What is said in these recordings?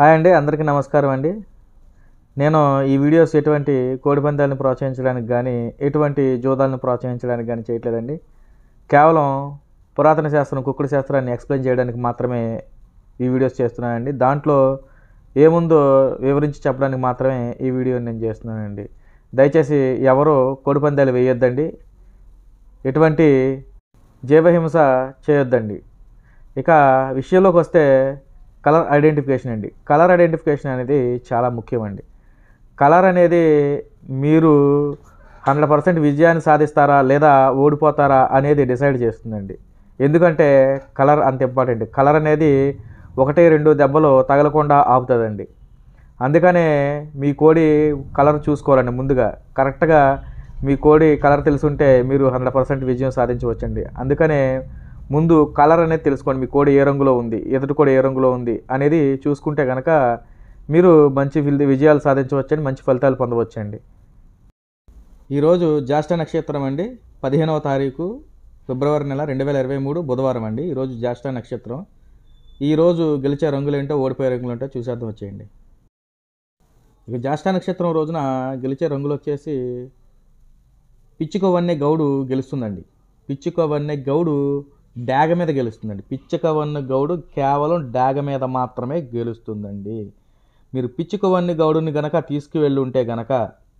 hi అండి అందరికీ నమస్కారం అండి నేను ఈ వీడియోస్ ఎటువంటి కోడి పందాలను ప్రోత్సహించడానికి కానీ ఎటువంటి జోదాలను ప్రోత్సహించడానికి కానీ చేయట్లేదండి కేవలం పురాతన శాస్త్రం కుక్కుడు శాస్త్రాన్ని ఎక్స్ప్లెయిన్ చేయడానికి మాత్రమే ఈ వీడియోస్ చేస్తున్నానండి దాంట్లో ఏముందో వివరించి చెప్పడానికి మాత్రమే ఈ వీడియోని నేను చేస్తున్నానండి దయచేసి ఎవరు కోడి పందాలు వేయొద్దండి ఎటువంటి జీవహింస చేయొద్దండి ఇక విషయంలోకి వస్తే కలర్ ఐడెంటిఫికేషన్ అండి కలర్ ఐడెంటిఫికేషన్ అనేది చాలా ముఖ్యమండి కలర్ అనేది మీరు హండ్రెడ్ పర్సెంట్ విజయాన్ని సాధిస్తారా లేదా ఓడిపోతారా అనేది డిసైడ్ చేస్తుందండి ఎందుకంటే కలర్ అంత ఇంపార్టెంట్ కలర్ అనేది ఒకటి రెండు దెబ్బలు తగలకుండా ఆపుతుందండి అందుకనే మీ కోడి కలర్ చూసుకోవాలండి ముందుగా కరెక్ట్గా మీ కోడి కలర్ తెలుసుంటే మీరు హండ్రెడ్ పర్సెంట్ విజయం సాధించవచ్చండి అందుకనే ముందు కలర్ అనేది తెలుసుకోండి మీ కోడి ఏ రంగులో ఉంది ఎదుటి కోడి ఏ రంగులో ఉంది అనేది చూసుకుంటే కనుక మీరు మంచి విల్- విజయాలు సాధించవచ్చండి మంచి ఫలితాలు పొందవచ్చండి ఈరోజు జ్యేష్ఠ నక్షత్రం అండి పదిహేనవ తారీఖు ఫిబ్రవరి నెల రెండు వేల ఇరవై మూడు బుధవారం అండి ఈరోజు జ్యేష్ఠ నక్షత్రం ఈరోజు గెలిచే రంగులేంటో ఓడిపోయే రంగులేంటో చూసేద్దాం వచ్చేయండి ఇక జ్యేష్ఠ నక్షత్రం రోజున గెలిచే రంగులు వచ్చేసి పిచ్చుకవన్నె గౌడు గెలుస్తుందండి పిచ్చుకవన్నె గౌడు డాగ మీద గెలుస్తుందండి పిచ్చుకవన్నె గౌడు కేవలం డాగ మీద మాత్రమే గెలుస్తుందండి మీరు పిచ్చుకవన్నె గౌడుని గనక తీసుకువెళ్ళి ఉంటే గనక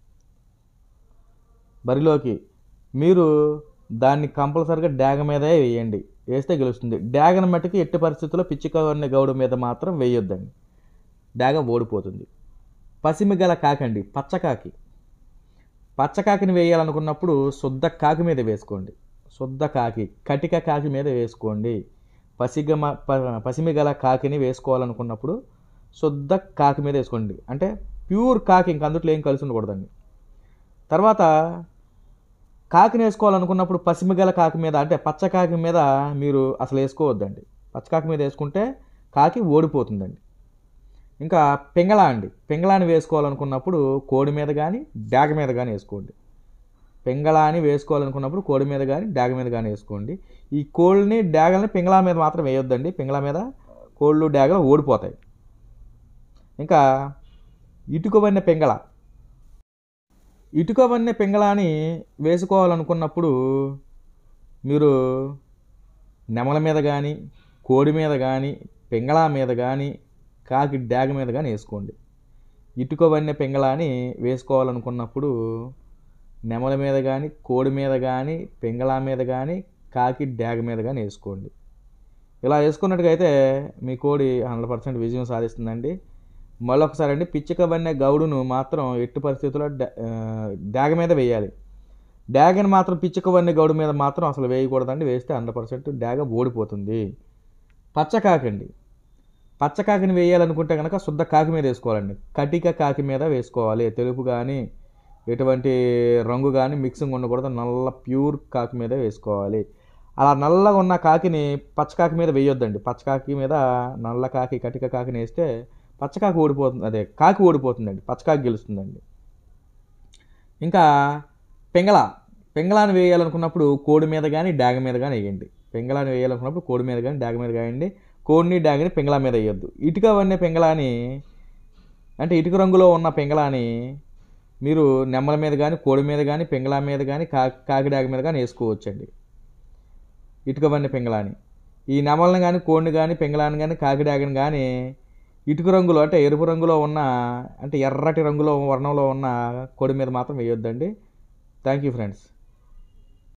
బరిలోకి మీరు దాన్ని కంపల్సరిగా డాగ మీదే వేయండి వేస్తే గెలుస్తుంది డాగన మట్టుకు ఎట్టి పరిస్థితుల్లో పిచ్చుకవన్నె గౌడు మీద మాత్రం వేయొద్దండి డాగ ఓడిపోతుంది పసిమిగల కాకండి పచ్చకాకి పచ్చకాకిని వేయాలనుకున్నప్పుడు శుద్ధ కాకి మీద వేసుకోండి శుద్ధ కాకి కటిక కాకి మీద వేసుకోండి పసిగమ ప- పసిమిగల కాకిని వేసుకోవాలనుకున్నప్పుడు శుద్ధ కాకి మీద వేసుకోండి అంటే ప్యూర్ కాకి ఇంక అందుట్లో ఏం కలిసి ఉండకూడదండి తర్వాత కాకిని వేసుకోవాలనుకున్నప్పుడు పసిమిగల కాకి మీద అంటే పచ్చ కాకి మీద మీరు అసలు వేసుకోవద్దండి పచ్చకాకి మీద వేసుకుంటే కాకి ఓడిపోతుందండి ఇంకా పింగళ అండి పింగళాన్ని వేసుకోవాలనుకున్నప్పుడు కోడి మీద కానీ డాగ మీద కానీ వేసుకోండి పింగళాని వేసుకోవాలనుకున్నప్పుడు కోడి మీద కానీ డాగ మీద కానీ వేసుకోండి ఈ కోళ్ళని డాగల్ని పింగళా మీద మాత్రం వేయొద్దండి పింగళా మీద కోళ్ళు డాగలు ఓడిపోతాయి ఇంకా ఇటుకవన్న పింగళ ఇటుకవన్నె పింగళాని వేసుకోవాలనుకున్నప్పుడు మీరు నెమల మీద కానీ కోడి మీద కానీ పింగళా మీద కానీ కాకి డాగ మీద కానీ వేసుకోండి ఇటుకవన్నె పింగళాని వేసుకోవాలనుకున్నప్పుడు నెమల మీద కానీ కోడి మీద కానీ పింగళా మీద కానీ కాకి డాగ మీద కానీ వేసుకోండి ఇలా వేసుకున్నట్టుగైతే మీ కోడి హండ్రెడ్ పర్సెంట్ విజయం సాధిస్తుందండి మళ్ళొకసారి అండి పిచ్చికవన్నె గౌడును మాత్రం ఎట్టి పరిస్థితుల్లో డా- ఆ, డాగ మీద వేయాలి డాగని మాత్రం పిచ్చికవన్నె గౌడు మీద మాత్రం అసలు వేయకూడదండి వేస్తే హండ్రెడ్ పర్సెంట్ డాగ ఓడిపోతుంది పచ్చకాకండి పచ్చకాకిని వేయాలనుకుంటే కనుక శుద్ధ కాకి మీద వేసుకోవాలండి కటిక కాకి మీద వేసుకోవాలి తెలుపు కానీ ఎటువంటి రంగు కానీ మిక్సింగ్ ఉండకూడదు నల్ల ప్యూర్ కాకి మీద వేసుకోవాలి అలా నల్లగా ఉన్న కాకిని పచ్చకాకి మీద వేయొద్దండి పచ్చకాకి మీద నల్ల కాకి కటిక కాకిని వేస్తే పచ్చకాకి ఓడిపోతుంది అదే కాకి ఓడిపోతుందండి పచ్చకాకి గెలుస్తుందండి ఇంకా పింగళ పింగళాన్ని వేయాలనుకున్నప్పుడు కోడి మీద కానీ డాగ మీద కానీ వేయండి పింగళాన్ని వేయాలనుకున్నప్పుడు కోడి మీద కానీ డాగ మీద వేయండి కోడిని డాగని పింగళా మీద వేయొద్దు ఇటుక వన్నే పింగళాని అంటే ఇటుక రంగులో ఉన్న పింగళాని మీరు నెమ్మల మీద కానీ కోడి మీద కానీ పింగళా మీద కానీ కా కాకి డాగ మీద కానీ వేసుకోవచ్చండి ఇటుక వన్య పింగళాని ఈ నెమలను కానీ కోడిని కానీ పింగళాన్ని కానీ కాకి డాగని కానీ ఇటుక రంగులో అంటే ఎరుపు రంగులో ఉన్న అంటే ఎర్రటి రంగులో వర్ణంలో ఉన్న కోడి మీద మాత్రం వేయొద్దండి థ్యాంక్ యూ ఫ్రెండ్స్